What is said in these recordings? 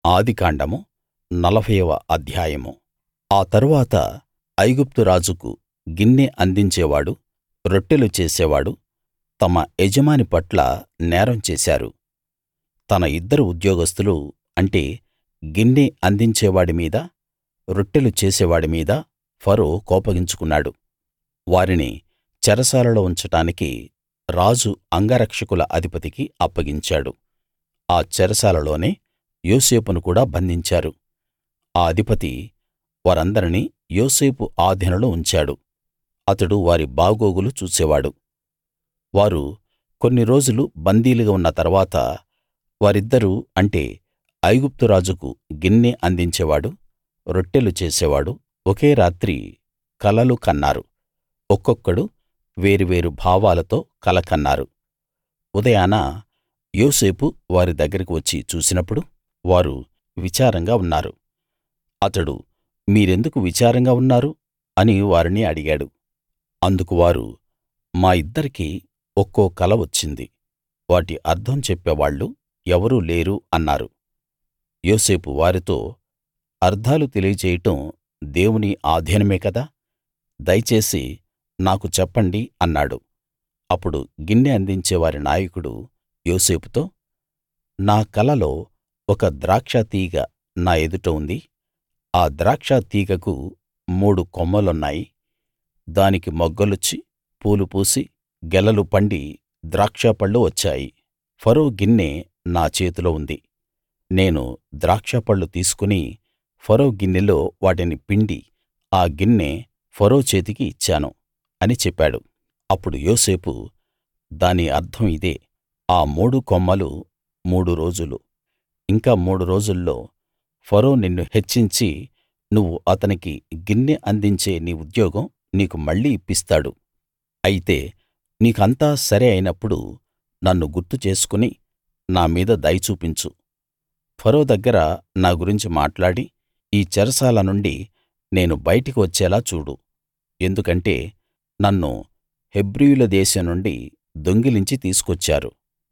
ఆదికాండము నలభైవ అధ్యాయం ఆ తరువాత ఐగుప్తు రాజుకు గిన్నె అందించేవాడు రొట్టెలు చేసేవాడు తమ యజమాని పట్ల నేరం చేశారు తన ఇద్దరు ఉద్యోగస్తులు అంటే గిన్నె అందించేవాడి మీదా రొట్టెలు చేసేవాడి మీదా ఫరో కోపగించుకున్నాడు వారిని చెరసాలలో ఉంచడానికి రాజు అంగరక్షకుల అధిపతికి అప్పగించాడు ఆ చెరసాలలోనే యోసేపును కూడా బంధించారు ఆ అధిపతి వారందరినీ యోసేపు ఆధీనంలో ఉంచాడు అతడు వారి బాగోగులు చూసేవాడు వారు కొన్ని రోజులు బందీలుగా ఉన్న తరువాత వారిద్దరూ అంటే ఐగుప్తు రాజుకు గిన్నె అందించేవాడు రొట్టెలు చేసేవాడు ఒకే రాత్రి కలలు కన్నారు ఒక్కొక్కడు వేరు వేరు భావాలతో కల కన్నారు ఉదయాన యోసేపు వారి దగ్గరికి వచ్చి చూసినప్పుడు వారు విచారంగా ఉన్నారు అతడు మీరెందుకు విచారంగా ఉన్నారు అని వారిని అడిగాడు అందుకు వారు మా ఇద్దరికీ ఒక్కో కల వచ్చింది వాటి అర్థం చెప్పేవాళ్ళు ఎవరూ లేరు అన్నారు యోసేపు వారితో అర్థాలు తెలియజేయడం దేవుని ఆధీనమే కదా దయచేసి నాకు చెప్పండి అన్నాడు అప్పుడు గిన్నె అందించే వారి నాయకుడు యోసేపుతో నా కలలో ఒక ద్రాక్ష తీగ నా ఎదుట ఉంది ఆ ద్రాక్ష తీగకు మూడు కొమ్మలున్నాయి దానికి మొగ్గలొచ్చి పూలు పూసి గెలలు పండి ద్రాక్షపళ్ళు వచ్చాయి ఫరో గిన్నె నా చేతిలో ఉంది నేను ద్రాక్షపళ్ళు తీసుకుని ఫరో గిన్నెలో వాటిని పిండి ఆ గిన్నె ఫరో చేతికి ఇచ్చాను అని చెప్పాడు అప్పుడు యోసేపు దాని అర్థం ఇదే ఆ మూడు కొమ్మలు మూడు రోజులు ఇంకా మూడు రోజుల్లో ఫరో నిన్ను హెచ్చించి నువ్వు అతనికి గిన్నె అందించే నీ ఉద్యోగం నీకు మళ్ళీ ఇప్పిస్తాడు అయితే నీకంతా సరి అయినప్పుడు నన్ను గుర్తు చేసుకుని నా మీద దయ చూపించు ఫరో దగ్గర నా గురించి మాట్లాడి ఈ చెరసాల నుండి నేను బయటికి వచ్చేలా చూడు ఎందుకంటే నన్ను హెబ్రీయుల దేశం నుండి దొంగిలించి తీసుకొచ్చారు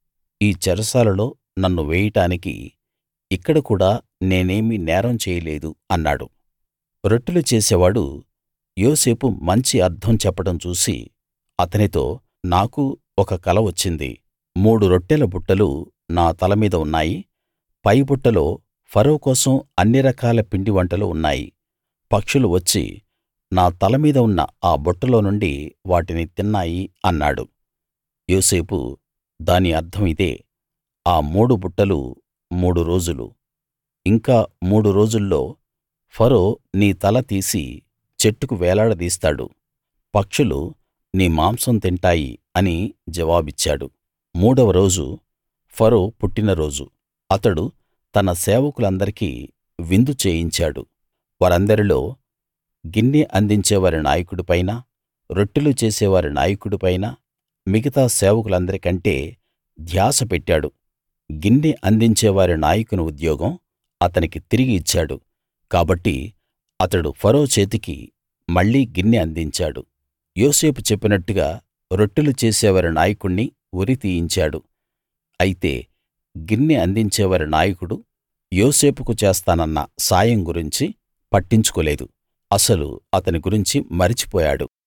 ఈ చెరసాలలో నన్ను వేయడానికి ఇక్కడ కూడా నేనేమీ నేరం చేయలేదు అన్నాడు రొట్టెలు చేసేవాడు యోసేపు మంచి అర్థం చెప్పడం చూసి అతనితో నాకు ఒక కల వచ్చింది మూడు రొట్టెల బుట్టలు నా తల మీద ఉన్నాయి పై బుట్టలో ఫరో కోసం అన్ని రకాల పిండి వంటలు ఉన్నాయి పక్షులు వచ్చి నా తల మీద ఉన్న ఆ బుట్టలో నుండి వాటిని తిన్నాయి అన్నాడు యోసేపు దాని అర్థం ఇదే ఆ మూడు బుట్టలు మూడు రోజులు ఇంకా మూడు రోజుల్లో ఫరో నీ తల తీసి చెట్టుకు వేలాడదీస్తాడు పక్షులు నీ మాంసం తింటాయి అని జవాబిచ్చాడు మూడవ రోజు ఫరో పుట్టిన రోజు అతడు తన సేవకులందరికీ విందు చేయించాడు వారందరిలో గిన్నె అందించేవారి నాయకుడి పైనా రొట్టెలు చేసేవారి నాయకుడి పైనా మిగతా సేవకులందరికంటే ధ్యాస పెట్టాడు గిన్నె అందించేవారి నాయకుని ఉద్యోగం అతనికి తిరిగి ఇచ్చాడు కాబట్టి అతడు ఫరో చేతికి మళ్ళీ గిన్నె అందించాడు యోసేపు చెప్పినట్టుగా రొట్టెలు చేసేవారి నాయకుణ్ణి ఉరి తీయించాడు అయితే గిన్నె అందించేవారి నాయకుడు యోసేపుకు చేస్తానన్న సాయం గురించి పట్టించుకోలేదు అసలు అతని గురించి మరిచిపోయాడు